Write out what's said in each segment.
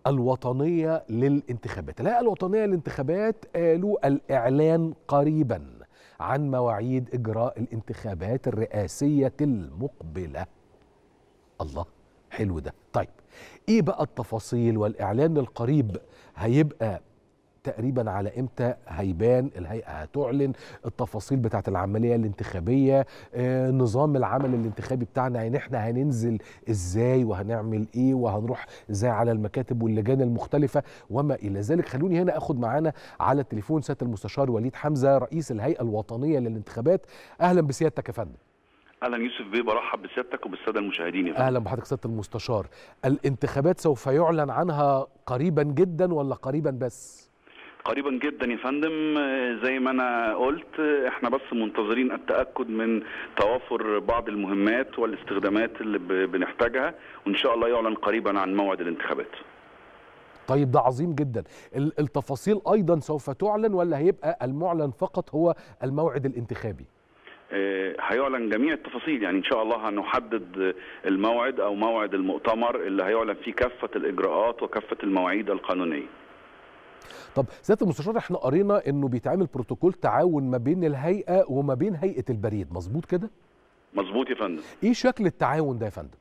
الوطنية للانتخابات الهيئة الوطنية للانتخابات قالوا الإعلان قريبا عن مواعيد إجراء الانتخابات الرئاسية المقبلة الله حلو ده طيب ايه بقى التفاصيل والاعلان القريب هيبقى تقريبا على امتى هيبان الهيئه هتعلن التفاصيل بتاعت العمليه الانتخابيه آه، نظام العمل الانتخابي بتاعنا يعني احنا هننزل ازاي وهنعمل ايه وهنروح ازاي على المكاتب واللجان المختلفه وما الى ذلك خلوني هنا اخد معانا على التليفون سياده المستشار وليد حمزه رئيس الهيئه الوطنيه للانتخابات اهلا بسيادتك يا فندم اهلا يوسف بيه برحب بسيادتك وبالساده المشاهدين يا فندم. اهلا بحضرتك سياده المستشار الانتخابات سوف يعلن عنها قريبا جدا ولا قريبا بس قريبا جدا يا فندم آه، زي ما انا قلت آه، احنا بس منتظرين التاكد من توافر بعض المهمات والاستخدامات اللي ب- بنحتاجها وان شاء الله يعلن قريبا عن موعد الانتخابات طيب ده عظيم جدا ال- التفاصيل ايضا سوف تعلن ولا هيبقى المعلن فقط هو الموعد الانتخابي آه، هيعلن جميع التفاصيل يعني ان شاء الله هنحدد آه، الموعد او موعد المؤتمر اللي هيعلن فيه كافه الاجراءات وكافه المواعيد القانونيه طب سياده المستشار احنا قرينا انه بيتعمل بروتوكول تعاون ما بين الهيئه وما بين هيئه البريد مظبوط كده مظبوط يا فندم ايه شكل التعاون ده يا فندم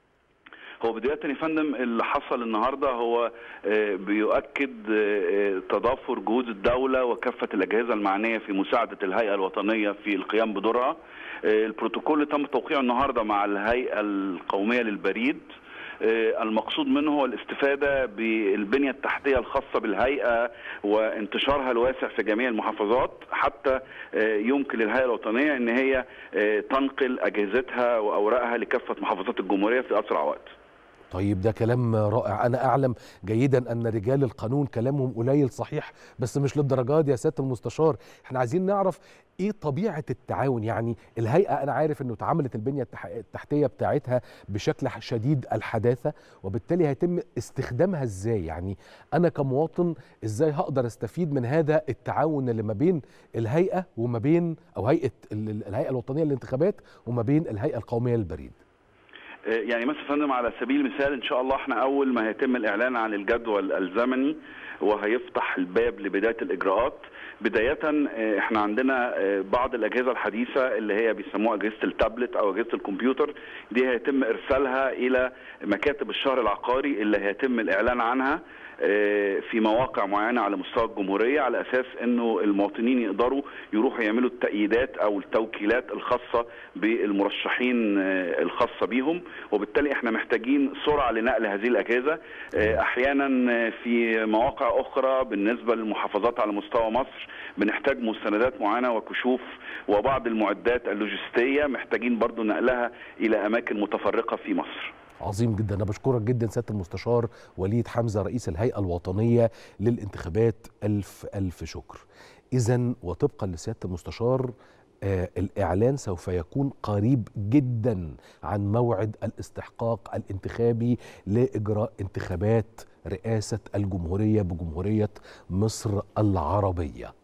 هو بداية يا فندم اللي حصل النهارده هو آه، بيؤكد آه، آه، تضافر جهود الدولة وكافة الأجهزة المعنية في مساعدة الهيئة الوطنية في القيام بدورها. آه، البروتوكول اللي تم توقيعه النهارده مع الهيئة القومية للبريد آه، المقصود منه هو الاستفادة بالبنية التحتية الخاصة بالهيئة وانتشارها الواسع في جميع المحافظات حتى آه، يمكن للهيئة الوطنية ان هي آه، تنقل أجهزتها وأوراقها لكافة محافظات الجمهورية في أسرع وقت. طيب ده كلام رائع انا اعلم جيدا ان رجال القانون كلامهم قليل صحيح بس مش للدرجه دي يا سياده المستشار احنا عايزين نعرف ايه طبيعه التعاون يعني الهيئه انا عارف انه اتعملت البنيه التح- التحتيه بتاعتها بشكل ح- شديد الحداثه وبالتالي هيتم استخدامها ازاي يعني انا كمواطن ازاي هقدر استفيد من هذا التعاون اللي ما بين الهيئه وما بين او هيئه ال- ال- الهيئه الوطنيه للانتخابات وما بين الهيئه القوميه للبريد يعني مثلا يا فندم على سبيل المثال ان شاء الله احنا اول ما هيتم الاعلان عن الجدول الزمني وهيفتح الباب لبدايه الاجراءات بدايه آه، احنا عندنا آه، بعض الاجهزه الحديثه اللي هي بيسموها اجهزه التابلت او اجهزه الكمبيوتر دي هيتم ارسالها الى مكاتب الشهر العقاري اللي هيتم الاعلان عنها آه، في مواقع معينه على مستوى الجمهوريه على اساس انه المواطنين يقدروا يروحوا يعملوا التأييدات او التوكيلات الخاصه بالمرشحين آه، الخاصه بيهم وبالتالي احنا محتاجين سرعه لنقل هذه الاجهزه آه، احيانا آه، في مواقع اخرى بالنسبه للمحافظات على مستوى مصر بنحتاج مستندات معينه وكشوف وبعض المعدات اللوجستيه محتاجين برضو نقلها الى اماكن متفرقه في مصر عظيم جدا انا بشكرك جدا سياده المستشار وليد حمزه رئيس الهيئه الوطنيه للانتخابات الف الف شكر اذا وطبقا لسياده المستشار آه الاعلان سوف يكون قريب جدا عن موعد الاستحقاق الانتخابي لاجراء انتخابات رئاسه الجمهوريه بجمهوريه مصر العربيه